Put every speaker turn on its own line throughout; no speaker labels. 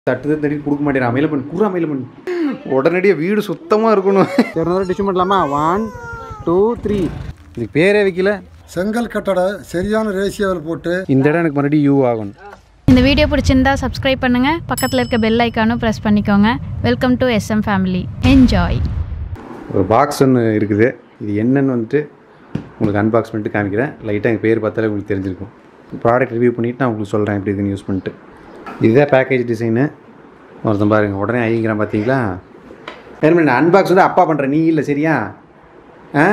தட்டு தட்டி கொடுக்க மாட்டேன் அமையல பண்ணு குறு அமையல பண்ணு உடனடியாக வீடு சுத்தமாக இருக்கணும் இரநூறு டிஷ்யூ பண்ணலாமா ஒன் டூ த்ரீ இதுக்கு பேரே வைக்கல
செங்கல் கட்டட சரியான ரேஷியோவில் போட்டு
இந்த இடம் எனக்கு மறுபடியும் யூ ஆகணும்
இந்த வீடியோ பிடிச்சிருந்தா சப்ஸ்கிரைப் பண்ணுங்கள் பக்கத்தில் இருக்க பெல் ஐக்கானும் ப்ரெஸ் பண்ணிக்கோங்க welcome to SM family enjoy
ஒரு பாக்ஸ் ஒன்று இருக்குது இது என்னன்னு வந்துட்டு உங்களுக்கு அன்பாக்ஸ் பண்ணிட்டு காமிக்கிறேன் லைட்டாக எங்கள் பேர் பார்த்தாலே உங்களுக்கு தெரிஞ்சிருக்கும் ப்ராடக்ட் ரிவ்யூ பண்ணிவிட்டு நான் உங்களுக்கு சொல்கிறேன் எப்படி இருக்குன்னு யூஸ் பண்ணிட்டு இதுதான் பேக்கேஜ் டிசைனு ஒருத்தன் பாருங்க உடனே ஐங்கிறான் பார்த்தீங்களா வேணுமே நான் அன்பாக்ஸ் வந்து அப்பா பண்ணுறேன் நீ இல்லை சரியா ஆ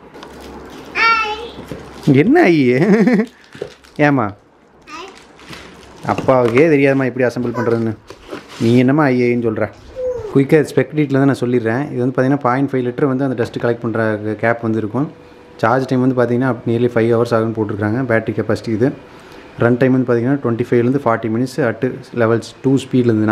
என்ன ஐ ஏம்மா அப்பாவுக்கே தெரியாதம்மா எப்படி அசம்பிள் பண்ணுறதுன்னு நீ என்னம்மா ஐஏன்னு சொல்கிற குயிக்காக ஸ்பெக்டிட்டில் தான் நான் சொல்லிடுறேன் இது வந்து பார்த்தீங்கன்னா பாயிண்ட் ஃபைவ் லிட்டர் வந்து அந்த டஸ்ட்டு கலெக்ட் பண்ணுற கேப் வந்து இருக்கும் சார்ஜ் டைம் வந்து பார்த்தீங்கன்னா நியர்லி ஃபைவ் ஹவர்ஸ் ஆகும்னு போட்டிருக்காங்க பேட்டரி கெப்பாசிட்டி இது ரன் டைம் வந்து பார்த்தீங்கன்னா டுவெண்ட்டி ஃபைவ்லேருந்து forty minutes at levels two ஸ்பீடில் இருந்துன்னா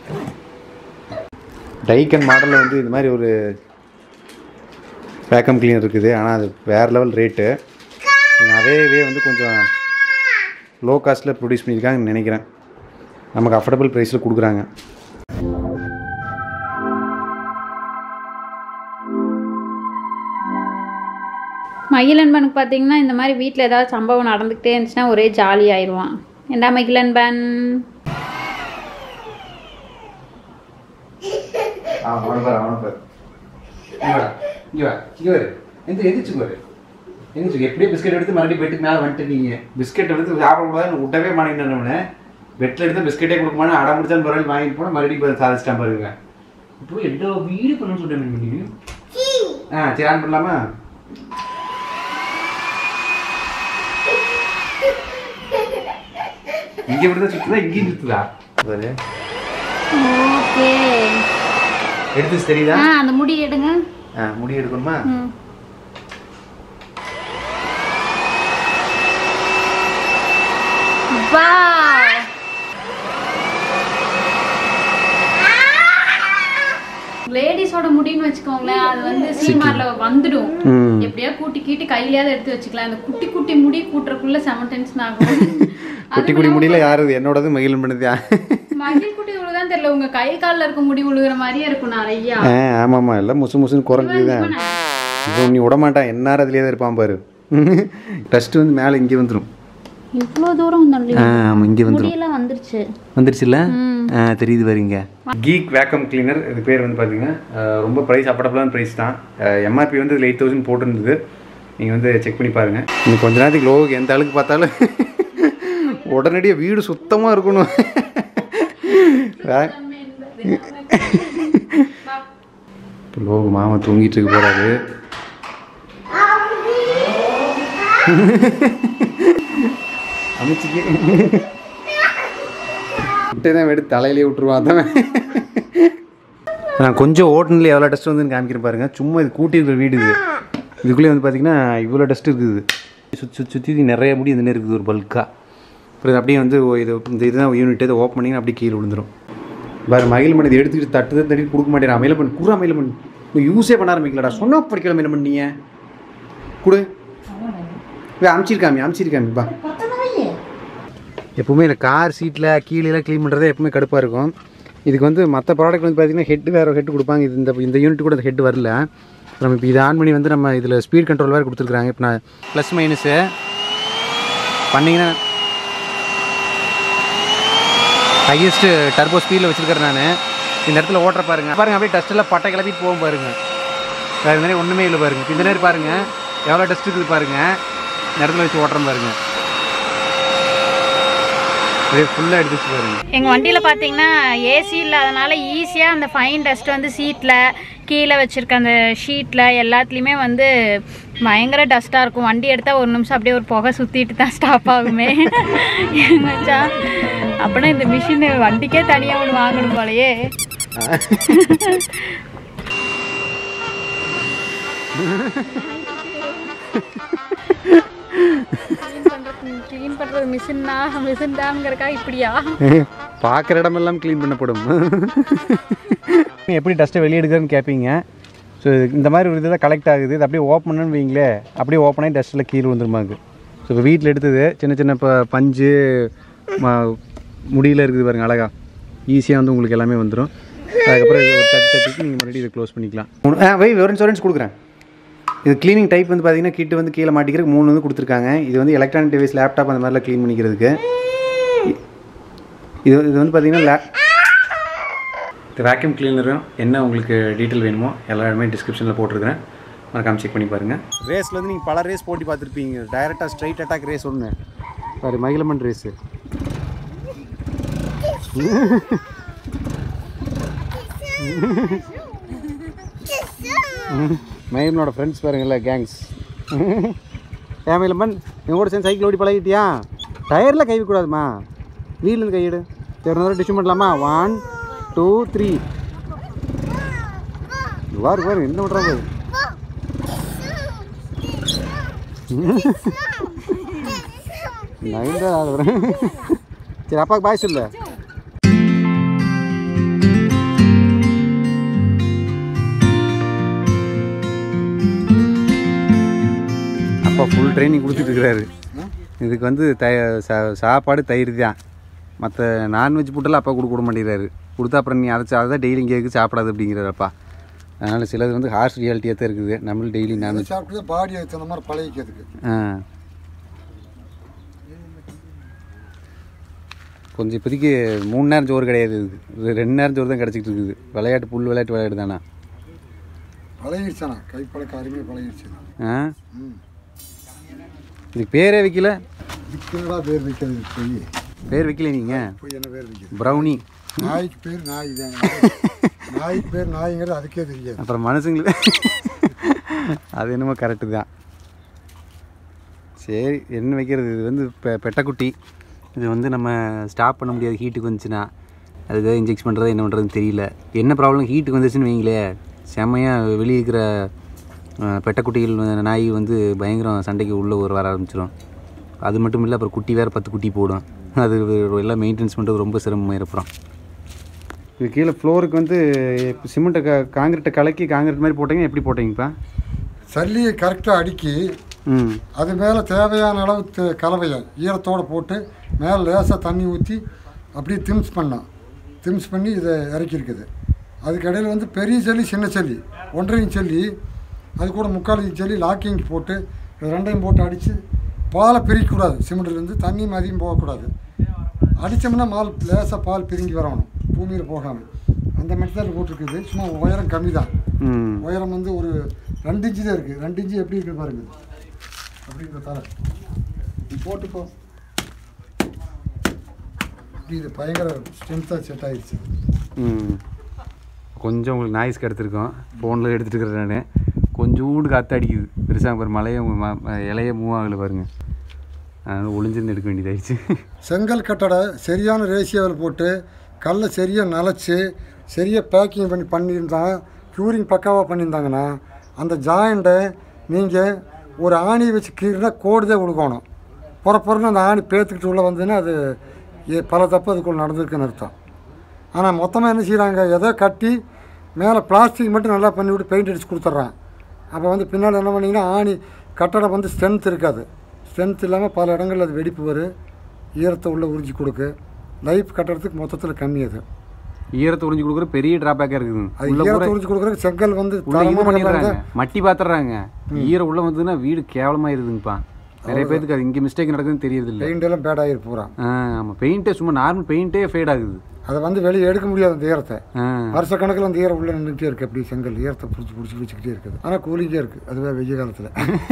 டைக்கன் மாடலில் வந்து இது மாதிரி ஒரு வேக்கம் கிளீனர் இருக்குது ஆனால் அது வேறு லெவல் ரேட்டு அதே இதே வந்து கொஞ்சம் லோ காஸ்ட்டில் ப்ரொடியூஸ் பண்ணியிருக்காங்கன்னு நினைக்கிறேன் நமக்கு அஃபோர்டபுள் ப்ரைஸில் கொடுக்குறாங்க
மகிழன்பனுக்கு பார்த்தீங்கன்னா இந்த மாதிரி வீட்டில் ஏதாவது சம்பவம் நடந்துக்கிட்டே இருந்துச்சுன்னா ஒரே ஜாலி ஆயிடுவான் ஏண்டா மகிழன்பன்
ஆ அவனை பாரு அவனை பாரு இங்கே வா இங்கே வா இங்கே வரு எந்த எந்திரிச்சு பாரு எந்திரிச்சு எப்படியே பிஸ்கெட் எடுத்து மறுபடியும் பெட்டுக்கு மேலே வந்துட்டு நீங்கள் பிஸ்கெட் எடுத்து சாப்பிடக்கூடாதுன்னு விட்டவே மாட்டேங்கிறவனே பெட்டில் எடுத்து பிஸ்கெட்டே கொடுக்க மாட்டேன் அடம் முடிச்சான்னு பரவாயில்ல வாங்கிட்டு போனால் மறுபடியும் இப்போ சாதிச்சிட்டான் பாருங்க இப்போ எல்லா வீடு பண்ணணும்னு சொல்லிட்டேன் பண்ணி ஆ சரி ஆன் பண்ணலாமா இங்கே இப்படி தான் சுற்றுதா இங்கேயும் சுற்றுதா பாரு
ஓகே
எடுத்து தெரியுதா
ஆ அந்த முடி எடுங்க
ஆ முடி எடுக்கணுமா
ம் வா லேடிஸோட முடின்னு வச்சுக்கோங்களேன் அது வந்து சீமார்ல வந்துடும்
ம்
எப்படியா கூட்டி கீட்டி கையிலயாவது எடுத்து வச்சுக்கலாம் அந்த குட்டி குட்டி முடி கூட்டுறக்குள்ள செம டென்ஷன் ஆகும்
குட்டி குடி முடியல யாரு இது? என்னோடது மகிழன் பண்ணுது
மகிழ் குட்டி உழுதான் தெரியல உங்க கை கால்ல இருக்க முடி உழுகுற மாதிரியே இருக்கும் நிறையா
ஆ ஆமாம்மா எல்லாம் முசு முசுன்னு குறைஞ்சிதான் இப்போ நீ விட மாட்டான் எந்நேரம் அதுலேயே தான் இருப்பான் பாரு டஸ்ட்டு வந்து மேலே இங்கே வந்துடும்
இவ்வளோ தூரம் தள்ளி
ஆ ஆமாம் இங்கே வந்துடும்
முடியெல்லாம் வந்துருச்சு
வந்துருச்சுல்ல ஆ தெரியுது வரீங்க கீக் வேக்கம் கிளீனர் இது பேர் வந்து பார்த்தீங்கன்னா அஹ், ரொம்ப ப்ரைஸ் அஃபோர்டபுளான ப்ரைஸ் தான் எம்ஆர்பி வந்து இதில் எயிட் தௌசண்ட் போட்டிருந்தது நீங்கள் வந்து செக் பண்ணி பாருங்கள் இன்னும் கொஞ்ச நேரத்துக்கு லோவுக்கு எந்த அளவுக்கு பார்த்தாலும் உடனடியாக வீடு சுத்தமாக இருக்கணும் வே- இப்போ லோகு மாமா தூங்கிட்டு இருக்க போறாரு அமைச்சிக்கு விட்டு தான் எடுத்து தலையிலே விட்டுருவான் அதான் நான் கொஞ்சம் ஓட்டுனில் எவ்வளோ டஸ்ட் வந்து காமிக்கிறேன் பாருங்க சும்மா இது கூட்டி இருக்கிற வீடு இது இதுக்குள்ளே வந்து பார்த்தீங்கன்னா இவ்வளோ டஸ்ட் இருக்குது சுற்றி சுற்றி சுற்றி நிறைய முடி இந்த இருக்குது ஒரு பல்காக அப்புறம் இது அப்படியே வந்து ஓ- இது இந்த இதுதான் யூனிட் இதை ஓப்பன் பண்ணிங்கன்னா அப்படியே கீழே விழுந்துரும் வேறு மகிழ் மணி இதை எடுத்துக்கிட்டு தட்டு தட்டி கொடுக்க மாட்டேன் அமையல பண்ணு குறு அமையல பண்ணு நீ யூஸே பண்ண ஆரம்பிக்கலடா சொன்னா படிக்கல என்ன பண்ணீங்க கொடு வே அமிச்சிருக்காமி அமிச்சிருக்காமி பா எப்பவுமே இந்த கார் சீட்டில் கீழே க்ளீன் பண்ணுறதே எப்பவுமே கடுப்பாக இருக்கும் இதுக்கு வந்து மற்ற ப்ராடக்ட் வந்து பார்த்தீங்கன்னா ஹெட் வேறு ஹெட் கொடுப்பாங்க இது இந்த இந்த யூனிட் கூட ஹெட் வரல நம்ம இப்போ இதை ஆன் பண்ணி வந்து நம்ம இதில் ஸ்பீட் கண்ட்ரோல் வேறு கொடுத்துருக்குறாங்க இப்போ நான் ப்ளஸ் மைனஸு பண்ணிங்கன்னா ஹையஸ்ட்டு டர்போ ஸ்பீடில் வச்சுருக்கிறேன் நான் இந்த இடத்துல ஓட்டுற பாருங்க பாருங்க அப்படியே டஸ்ட் எல்லாம் பட்டை கிளப்பிட்டு போகும் பாருங்க வேறு மாதிரி ஒன்றுமே இல்லை பாருங்க இப்ப இந்த நேரம் பாருங்க எவ்வளோ டஸ்ட் இருக்குது பாருங்க இந்த இடத்துல வச்சு ஓட்டுறேன் பாருங்க அப்படியே ஃபுல்லாக எடுத்துச்சு பாருங்க
எங்கள் வண்டியில் பார்த்தீங்கன்னா ஏசி இல்லாதனால ஈஸியாக அந்த ஃபைன் டஸ்ட் வந்து சீட்டில் கீழே வச்சுருக்க அந்த ஷீட்டில் எல்லாத்துலேயுமே வந்து பயங்கர டஸ்ட்டாக இருக்கும் வண்டி எடுத்தால் ஒரு நிமிஷம் அப்படியே ஒரு புகை சுற்றிட்டு தான் ஸ்டாப் ஆகுமே மச்சான் அப்படின்னா இந்த மிஷின் வண்டிக்கே தனியாக ஒன்று வாங்கணும் போலயே க்ளீன் பண்ணுறது மிஷின்னா மிஷின் தாங்கிறக்கா இப்படியா
பார்க்குற இடமெல்லாம் க்ளீன் பண்ணப்படும் எப்படி டஸ்ட்டை வெளியே எடுக்கிறதுன்னு கேட்பீங்க ஸோ இந்த மாதிரி ஒரு இதில் கலெக்ட் ஆகுது இது அப்படியே ஓப்பன் பண்ணு வைங்களே அப்படியே ஓப்பன் ஆகி டஸ்ட்டில் கீழே வந்துருமாங்க ஸோ இப்போ வீட்டில் எடுத்தது சின்ன சின்ன இப்போ பஞ்சு ம முடியல இருக்குது பாருங்க அழகா ஈஸியாக வந்து உங்களுக்கு எல்லாமே வந்துடும் அதுக்கப்புறம் இது ஒரு தட்டு தட்டிட்டு நீங்கள் மறுபடியும் இதை க்ளோஸ் பண்ணிக்கலாம் மூணு- ஆ வை ஒரு இன்சூரன்ஸ் கொடுக்குறேன் இது க்ளீனிங் டைப் வந்து பார்த்தீங்கன்னா கிட்டு வந்து கீழே மாட்டிக்கிறதுக்கு மூணு வந்து கொடுத்துருக்காங்க இது வந்து எலக்ட்ரானிக் டிவைஸ் லேப்டாப் அந்த மாதிரிலாம் க்ளீன் பண்ணிக்கிறதுக்கு இது இது வந்து பார்த்தீங்கன்னா லே இந்த வேக்யூம் கிளீனரும் என்ன உங்களுக்கு டீட்டெயில் வேணுமோ எல்லாருமே டிஸ்கிரிப்ஷனில் போட்டிருக்கிறேன் மறக்காம செக் பண்ணி பாருங்கள் ரேஸில் வந்து நீங்கள் பல ரேஸ் போட்டி பார்த்துருப்பீங்க டைரெக்டாக ஸ்ட்ரைட் அட்டாக் ரேஸ் ஒன்று சாரி மகிழமன் ரேஸு மயிலனோட ஃப்ரெண்ட்ஸ் பாருங்கள்ல கேங்ஸ் ஏன் மயிலம்மன் இவங்க கூட சேர்ந்து சைக்கிள் ஓடி பழகிட்டியா டயரில் கை வைக்கக்கூடாதுமா வீல்லேருந்து கையிடு சரி ஒரு நேரம் டிஷ்யூ பண்ணலாமா ஒன் டூ த்ரீ பாரு பாரு என்ன பண்ணுறா பாரு நைன்டா ஆகுறேன் சரி அப்பாவுக்கு பாய் சொல்லு அப்பா ஃபுல் ட்ரைனிங் கொடுத்துட்டு இருக்கிறாரு இதுக்கு வந்து த சா- சாப்பாடு தயிர் தான் மற்ற நான்வெஜ் ஃபுட்டெல்லாம் அப்பா கொடுக்க விட மாட்டேங்கிறாரு கொடுத்தா அப்புறம் நீ அதை அதை டெய்லி இங்கே இருக்கு சாப்பிடாது அப்படிங்கிறாரப்பா அதனால் சிலது வந்து ஹார்ஷ் ரியாலிட்டியாக தான் இருக்குது நம்மளும் டெய்லி நான்வெஜ்
சாப்பிட்டு பாடியை தகுந்த மாதிரி பழகிக்கிறதுக்கு
ஆ கொஞ்சம் இப்போதைக்கு மூணு நேரம் சோறு கிடையாது இதுக்கு இது ரெண்டு நேரம் சோறு தான் கிடச்சிட்டு இருக்குது விளையாட்டு புல் விளையாட்டு விளையாட்டு தானே
பழகிடுச்சானா கை பழக்க அருமையாக பழகிடுச்சு
ஆ
ம்
இதுக்கு பேரே வைக்கல
இதுக்குங்களா பேர் வைக்கிறது போய்
பேர் வைக்கல நீங்கள்
போய் என்ன பேர் வைக்கிறது
ப்ரௌனி
நாய்க்கு பேர் நாய் தான் நாய்க்கு பேர் நாய்ங்கிறது அதுக்கே தெரியாது
அப்புறம் மனுஷங்களுக்கு அது என்னமோ கரெக்டு தான் சரி என்ன வைக்கிறது இது வந்து பெ பெட்டக்குட்டி இது வந்து நம்ம ஸ்டாப் பண்ண முடியாது ஹீட்டுக்கு வந்துச்சுன்னா அதுக்காக இன்ஜெக்ஷன் பண்ணுறது என்ன பண்ணுறதுன்னு தெரியல என்ன ப்ராப்ளம் ஹீட்டுக்கு வந்துச்சுன்னு வைங்களே செம்மையாக வெளியே இருக்கிற அஹ், பெட்டக்குட்டிகள் வந்து- நாய் வந்து பயங்கரம் சண்டைக்கு உள்ளே ஒரு வர ஆரம்பிச்சிடும் அது மட்டும் இல்லை அப்புறம் குட்டி வேறு பத்து குட்டி போடும் அது எல்லாம் மெயின்டெனன்ஸ் பண்ணுறது ரொம்ப சிரமமாக இருப்போம் இது கீழே ஃப்ளோருக்கு வந்து சிமெண்ட்டை க காங்கிரீட்டை கலக்கி காங்கிரீட் மாதிரி போட்டீங்க எப்படி போட்டீங்கப்பா
சல்லியை கரெக்டாக அடுக்கி
ம்
அது மேலே தேவையான அளவு த- கலவையை ஈரத்தோடு போட்டு மேலே லேசாக தண்ணி ஊற்றி அப்படியே திம்ஸ் பண்ணோம் திம்ஸ் பண்ணி இதை இறக்கியிருக்குது அதுக்கடையில் வந்து பெரிய செல்லி சின்ன செல்லி ஒன்றரை இன்ச் செல்லி அது கூட முக்கால் இன்ச் செல்லி லாக்கிங் போட்டு இது ரெண்டையும் போட்டு அடித்து பாலை பிரிக்கக்கூடாது சிமெண்ட்லேருந்து தண்ணியும் அதிகம் போகக்கூடாது அடித்தோம்னா மால் லேசாக பால் பிரிங்கி வரணும் பூமியில் போகாமல் அந்த மெத்தட் போட்டிருக்குது சும்மா உயரம் கம்மி தான்
ம்
உயரம் வந்து ஒரு ரெண்டு இன்ச்சு தான் இருக்குது ரெண்டு இன்ச்சு எப்படி இருக்குது பாருங்க அப்படின்ற தர நீ போட்டுக்கோ இப்படி இது பயங்கர ஸ்ட்ரென்த்தாக செட் ஆயிடுச்சு
ம் கொஞ்சம் உங்களுக்கு நாய்ஸ் கிடச்சிருக்கோம் ஃபோனில் எடுத்துகிட்டு இருக்கிறேன் நான் கொஞ்சோண்டு காற்று அடிக்குது பெருசாக ஒரு மலையை ம- ம- இலைய மூவ் ஆகலை பாருங்க அதனால் ஒளிஞ்சிருந்து எடுக்க வேண்டியதாகிடுச்சு
செங்கல் கட்டடை சரியான ரேஷியோவில் போட்டு கல்லை சரியாக நனைச்சி சரியாக பேக்கிங் பண்ணி பண்ணியிருந்தா க்யூரிங் பக்காவாக பண்ணியிருந்தாங்கன்னா அந்த ஜாயிண்ட்டை நீங்கள் ஒரு ஆணி வச்சு கீறினா கோடு தான் கொடுக்கணும் புற புறன்னு அந்த ஆணி பேத்துக்கிட்டு உள்ளே வந்ததுன்னா அது எ- பல தப்பு அதுக்குள்ள நடந்திருக்குன்னு அர்த்தம் ஆனால் மொத்தமாக என்ன செய்கிறாங்க ஏதோ கட்டி மேலே பிளாஸ்டிக் மட்டும் நல்லா பண்ணி விட்டு பெயிண்ட் அடிச்சு கொடுத்துட்றான் அப்போ வந்து பின்னால் என்ன பண்ணீங்கன்னா ஆணி கட்டடம் வந்து ஸ்ட்ரென்த் இருக்காது ஸ்ட்ரென்த் இல்லாமல் பல இடங்கள்ல அது வெடிப்பு வரும் ஈரத்தை உள்ளே உறிஞ்சி கொடுக்கு லைஃப் கட்டடத்துக்கு மொத்தத்தில் கம்மி அது
ஈரத்தை உறிஞ்சி கொடுக்குற பெரிய ட்ராபேக்காக இருக்குது
அது
உள்ள
ஈரத்தை
பூரா
உறிஞ்சி கொடுக்குறதுக்கு செங்கல் வந்து
உள்ள இது
தரமான கல்லாக
பண்ணிடுறாங்க
இருந்தா
மட்டி பாத்துறாங்க ஈரம் உள்ள வந்ததுன்னா வீடு கேவலமாக இருக்குதுங்கப்பா நிறைய பேருக்கு அது இங்கே மிஸ்டேக் நடக்குதுன்னு தெரியறது இல்லை
பெயிண்ட் எல்லாம் பேட் ஆகிரு பூரா
ஆ ஆமாம் பெயிண்ட்டே சும்மா நார்மல் பெயிண்ட்டே ஃபேட் ஆகுது
அதை வந்து வெளியே எடுக்க முடியாது அந்த ஈரத்தை
ஆ
வருஷக்கணக்கில் அந்த ஈரம் உள்ளே நின்றுட்டே இருக்குது அப்படி செங்கல் ஈரத்தை பிடிச்சி பிடிச்சி பிடிச்சிக்கிட்டே இருக்குது ஆனால் கூலிங்கே இருக்குது அதுவே வெய்ய காலத்தில்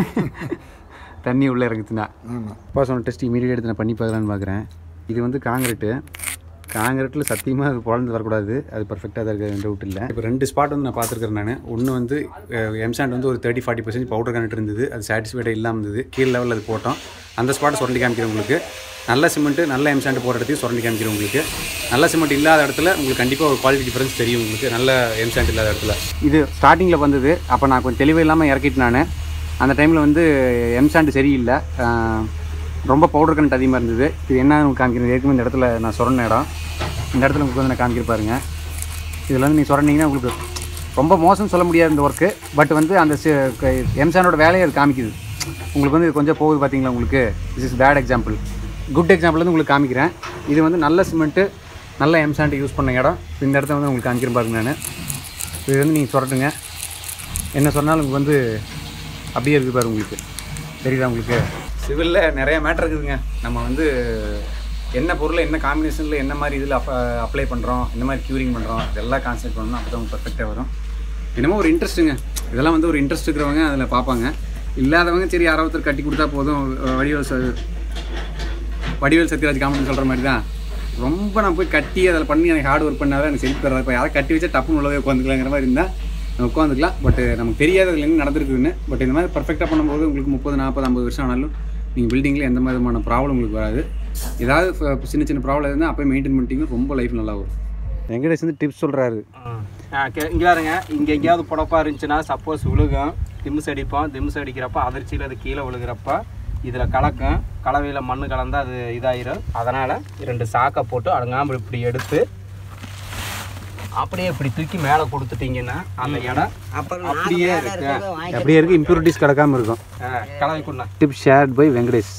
தண்ணி உள்ளே இறங்குச்சுன்னா
ஆமாம்
அப்பா சொன்ன டெஸ்ட் இமீடியட் எடுத்து நான் பண்ணி பார்க்கலான்னு பார்க்குறேன் இது வந்து காங்கிரீட்டு காங்கிரீட்டில் சத்தியமாக அது குழந்து வரக்கூடாது அது பர்ஃபெக்டாக தான் இருக்க டவுட் இல்லை இப்போ ரெண்டு ஸ்பாட் வந்து நான் பார்த்துருக்கேன் நான் ஒன்று வந்து எம்சாண்ட் வந்து ஒரு thirty forty percent powder connect இருந்தது அது சாட்டிஸ்ஃபைடாக இல்லாமல் இருந்தது கீழ் லெவலில் அது போட்டோம் அந்த ஸ்பாட்டை சுரண்டி காமிக்கிறேன் உங்களுக்கு நல்ல சிமெண்ட்டு நல்ல எம்சாண்ட் போகிற இடத்தையும் சுரண்டி காமிக்கிறேன் உங்களுக்கு நல்ல சிமெண்ட் இல்லாத இடத்துல உங்களுக்கு கண்டிப்பாக ஒரு குவாலிட்டி டிஃபரன்ஸ் தெரியும் உங்களுக்கு நல்ல எம்சாண்ட் இல்லாத இடத்துல இது ஸ்டார்டிங்கில் வந்தது அப்போ நான் கொஞ்சம் தெளிவு இல்லாமல் இறக்கிட்டு நான் அந்த டைமில் வந்து எம்சாண்ட் சரியில்லை ஆஹ் ரொம்ப பவுடர் கண்ட் அதிகமாக இருந்தது இது என்ன காமிக்கிறது ஏற்கனவே இந்த இடத்துல நான் சொன்ன இடம் இந்த இடத்துல உங்களுக்கு வந்து நான் காமிக்கிற பாருங்க இதில் வந்து நீங்கள் சொன்னீங்கன்னா உங்களுக்கு ரொம்ப மோசம் சொல்ல முடியாது இந்த ஒர்க்கு பட் வந்து அந்த எம்சானோட வேலையை அது காமிக்குது உங்களுக்கு வந்து இது கொஞ்சம் போகுது பார்த்தீங்களா உங்களுக்கு this is bad example good example வந்து உங்களுக்கு காமிக்கிறேன் இது வந்து நல்ல சிமெண்ட்டு நல்ல எம்சாண்ட் யூஸ் பண்ண இடம் இந்த இடத்த வந்து உங்களுக்கு காமிக்கிறேன் பாருங்க நான் இது வந்து நீங்கள் சொல்லட்டுங்க என்ன சொன்னாலும் உங்களுக்கு வந்து அப்படியே இருக்குது பாரு உங்களுக்கு தெரியுதா உங்களுக்கு சிவிலில் நிறைய மேட்ரு இருக்குதுங்க நம்ம வந்து என்ன பொருளை என்ன காம்பினேஷனில் என்ன மாதிரி இதில் அப் அப்ளை பண்ணுறோம் என்ன மாதிரி க்யூரிங் பண்ணுறோம் இதெல்லாம் கான்சென்ட் பண்ணணும் அப்போ தான் பர்ஃபெக்டாக வரும் என்னமோ ஒரு இன்ட்ரெஸ்ட்டுங்க இதெல்லாம் வந்து ஒரு இன்ட்ரெஸ்ட் இருக்கிறவங்க அதில் பார்ப்பாங்க இல்லாதவங்க சரி யாராவது ஒருத்தர் கட்டி கொடுத்தா போதும் வடிவல் ச வடிவேல் சத்யராஜ் காமெடி சொல்கிற மாதிரி தான் ரொம்ப நான் போய் கட்டி அதில் பண்ணி எனக்கு ஹார்ட் ஒர்க் பண்ணாதான் எனக்கு செழிப்பு தராது இப்போ யாராவது கட்டி வச்சா டப்புன்னு உள்ளவே உட்காந்துக்கலாங்கிற மாதிரி இருந்தால் நம்ம உட்காந்துக்கலாம் பட் நமக்கு தெரியாது அதில் என்ன நடந்திருக்குதுன்னு பட் இந்த மாதிரி பர்ஃபெக்டாக பண்ணும்போது உங்களுக்கு முப்பது நாற்பது ஐம்பது வருஷம் ஆனாலும் நீங்கள் பில்டிங்கில் எந்த விதமான ப்ராப்ளம் உங்களுக்கு வராது ஏதாவது ஃப- சின்ன சின்ன ப்ராப்ளம் இருந்தால் அப்போயே மெயின்டைன் பண்ணிட்டீங்கன்னா ரொம்ப லைஃப் நல்லா வரும் வெங்கடேஷ் வந்து டிப்ஸ் சொல்கிறாரு
இங்கே பாருங்க இங்கே எங்கேயாவது புடப்பா இருந்துச்சுன்னா சப்போஸ் விழுகும் திம்ஸ் அடிப்போம் திம்ஸ் அடிக்கிறப்ப அதிர்ச்சியில் அது கீழே விழுகிறப்ப இதில் கலக்கும் கலவையில் மண் கலந்தா அது இதாயிரும் அதனால் ரெண்டு சாக்கை போட்டு அடங்காமல் இப்படி எடுத்து அப்படியே இப்படி தூக்கி மேலே கொடுத்துட்டீங்கன்னா அந்த இடம் அப்படியே இருக்கு
அப்படியே இருக்குது இம்ப்யூரிட்டிஸ் கிடக்காமல் இருக்கும்
ஆ, கலவை கொண்டா
டிப் ஷேர்ட் பை வெங்கடேஷ்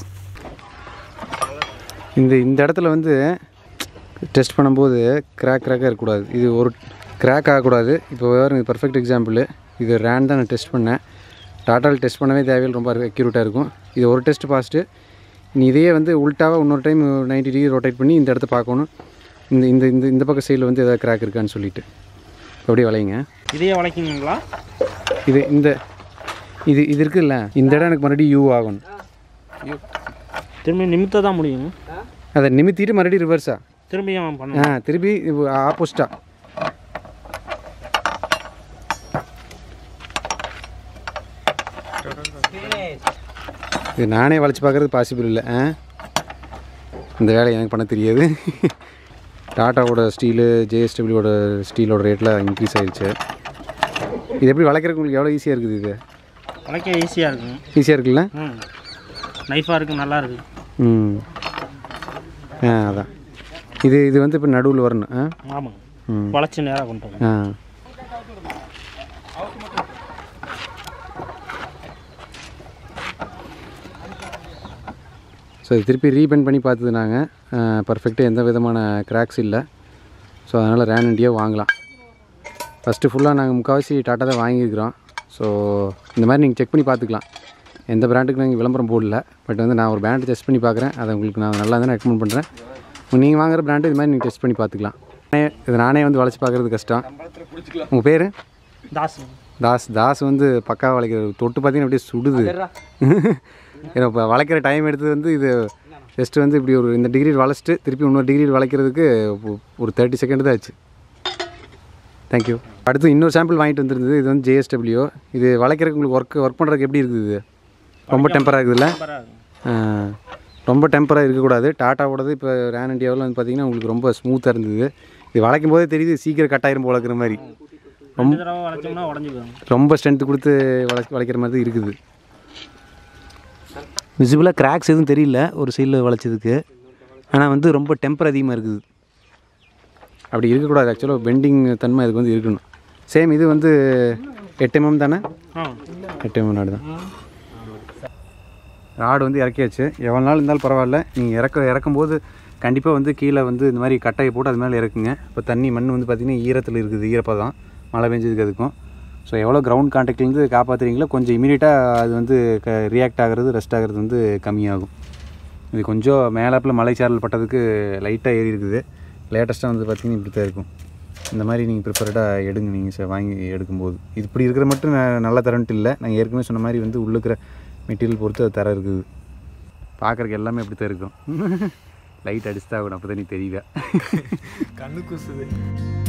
இந்த இந்த இடத்துல வந்து டெஸ்ட் பண்ணும்போது கிராக் கிராக்காக இருக்கக்கூடாது இது ஒரு கிராக் ஆகக்கூடாது இப்போ வேறு இது பர்ஃபெக்ட் எக்ஸாம்பிள் இது ரேன் தான் நான் டெஸ்ட் பண்ணேன் டாட்டாவில் டெஸ்ட் பண்ணவே தேவையில்லை ரொம்ப அக்யூரேட்டாக இருக்கும் இது ஒரு டெஸ்ட் பாஸ்ட்டு நீ இதையே வந்து உல்ட்டாவாக இன்னொரு டைம் 90 டிகிரி ரொட்டேட் பண்ணி இந்த இடத்த பார்க்கணும் இந்த இந்த இந்த இந்த பக்கம் சைடில் வந்து எதாவது கிராக் இருக்கான்னு சொல்லிட்டு அப்படியே வளையுங்க
இதையே வளைக்குங்களா
இது இந்த இது இது இருக்குல்ல இந்த இடம் எனக்கு மறுபடியும் யூ ஆகணும்
திரும்பி நிமித்த தான் முடியும்
அதை நிமித்திட்டு மறுபடியும் ரிவர்ஸா
திரும்பியும் பண்ண
ஆ திருப்பி ஆப்போசிட்டா இது நானே வளைச்சு பார்க்குறது பாசிபிள் இல்லை ஆ இந்த வேலையை எனக்கு பண்ண தெரியாது டாட்டாவோட ஸ்டீலு ஜேஎஸ்டபிள்யூட ஸ்டீலோட ரேட்டில் இன்க்ரீஸ் ஆயிடுச்சு இது எப்படி வளைக்கிறதுக்கு உங்களுக்கு எவ்வளோ ஈஸியாக இருக்குது இது
வளைக்க ஈஸியாக இருக்குங்க
ஈஸியாக இருக்குல்ல
ம் நைஃபாக இருக்குது நல்லா இருக்குது
ம் ஆ அதான் இது இது வந்து இப்போ நடுவில் வரணும் ஆ
ஆமாங்க
ம்
வளைச்சி நேராக கொண்டு வரணும்
ஆ ஸோ இது திருப்பி ரீபெண்ட் பண்ணி பார்த்தது நாங்கள் பர்ஃபெக்டாக எந்த விதமான கிராக்ஸ் இல்லை ஸோ அதனால் ரேன் இண்டியா வாங்கலாம் ஃபஸ்ட்டு ஃபுல்லாக நாங்கள் முக்கால்வாசி டாட்டா தான் வாங்கியிருக்கிறோம் ஸோ இந்த மாதிரி நீங்கள் செக் பண்ணி பார்த்துக்கலாம் எந்த பிராண்டுக்கு நாங்கள் விளம்பரம் போடல பட் வந்து நான் ஒரு பிராண்டு டெஸ்ட் பண்ணி பார்க்குறேன் அதை உங்களுக்கு நான் நல்லா தான் ரெக்கமெண்ட் பண்ணுறேன் நீங்கள் வாங்குற பிராண்டு இது மாதிரி நீங்கள் டெஸ்ட் பண்ணி பார்த்துக்கலாம் நானே- இது நானே வந்து வளைச்சி பார்க்குறது கஷ்டம் உங்கள் பேர்
தாஸ்
தாஸ் தாஸ் வந்து பக்கா வளைக்கிறது தொட்டு பார்த்தீங்கன்னா அப்படியே சுடுது ஏன்னா இப்போ வளைக்கிற டைம் எடுத்தது வந்து இது ஜஸ்ட் வந்து இப்படி ஒரு இந்த டிகிரி வளைச்சிட்டு திருப்பி இன்னொரு டிகிரி வளைக்கிறதுக்கு ஒ- ஒரு தேர்ட்டி செகண்ட் தான் ஆச்சு தேங்க்யூ அடுத்து இன்னொரு சாம்பிள் வாங்கிட்டு வந்திருந்தது இது வந்து ஜேஎஸ்டபிள்யூ இது வளைக்கிறதுக்கு உங்களுக்கு ஒர்க் ஒர்க் பண்ணுறதுக்கு எப்படி இருக்குது இது ரொம்ப டெம்பராக இருக்குதுல்ல ஆ, ரொம்ப டெம்பராக இருக்கக்கூடாது டாட்டாவோடது இப்போ ரேன் இண்டியாவில் வந்து பார்த்தீங்கன்னா உங்களுக்கு ரொம்ப ஸ்மூத்தாக இருந்தது இது வளைக்கும் போதே தெரியுது சீக்கிரம் கட்டாயிரம் போலக்கிற மாதிரி
ரெண்டு தடவை வளைச்சோம்னா உடஞ்சி போயிடும்
ரொம்ப ஸ்ட்ரென்த் கொடுத்து வளை வளைக்கிற மாதிரி தான் இருக்குது விசிபிளாக கிராக்ஸ் எதுவும் தெரியல ஒரு சைடில் வளைச்சதுக்கு ஆனால் வந்து ரொம்ப டெம்பர் அதிகமாக இருக்குது அப்படி இருக்கக்கூடாது ஆக்சுவலாக பெண்டிங் தன்மை அதுக்கு வந்து இருக்கணும் சேம் இது வந்து எட்டு எம்எம் தானே
ஆ
எட்டு எம்எம் நாடு தான் ராடு வந்து இறக்கியாச்சு எவ்வளோ நாள் இருந்தாலும் பரவாயில்ல நீங்கள் இறக்க இறக்கும்போது கண்டிப்பாக வந்து கீழே வந்து இந்த மாதிரி கட்டையை போட்டு அது மேலே இறக்குங்க இப்போ தண்ணி மண் வந்து பார்த்திங்கன்னா ஈரத்தில் இருக்குது ஈரப்பதம் மழை பெஞ்சதுக்கு அதுக்கும் ஸோ எவ்வளோ கிரவுண்ட் கான்டாக்ட்லேருந்து காப்பாற்றுறீங்களோ கொஞ்சம் இமீடியட்டாக அது வந்து க ரியாக்ட் ஆகிறது ரெஸ்ட் ஆகிறது வந்து கம்மியாகும் இது கொஞ்சம் மேலாப்பில் மலைச்சாரல் பட்டதுக்கு லைட்டாக ஏறி இருக்குது லேட்டஸ்ட்டாக வந்து பார்த்திங்கன்னா இப்படி தான் இருக்கும் இந்த மாதிரி நீங்கள் ப்ரிப்பரடாக எடுங்க நீங்கள் சார் வாங்கி எடுக்கும்போது இது இப்படி இருக்கிற மட்டும் ந- நல்ல தரன்ட்டு இல்லை நான் ஏற்கனவே சொன்ன மாதிரி வந்து உள்ளுக்கிற மெட்டீரியல் பொறுத்து அது தரம் இருக்குது பார்க்குறக்கு எல்லாமே அப்படி தான் இருக்கும் லைட் அடிச்சு தான் ஆகணும் அப்போ தான் நீ தெரியல
கண்ணு கூசுது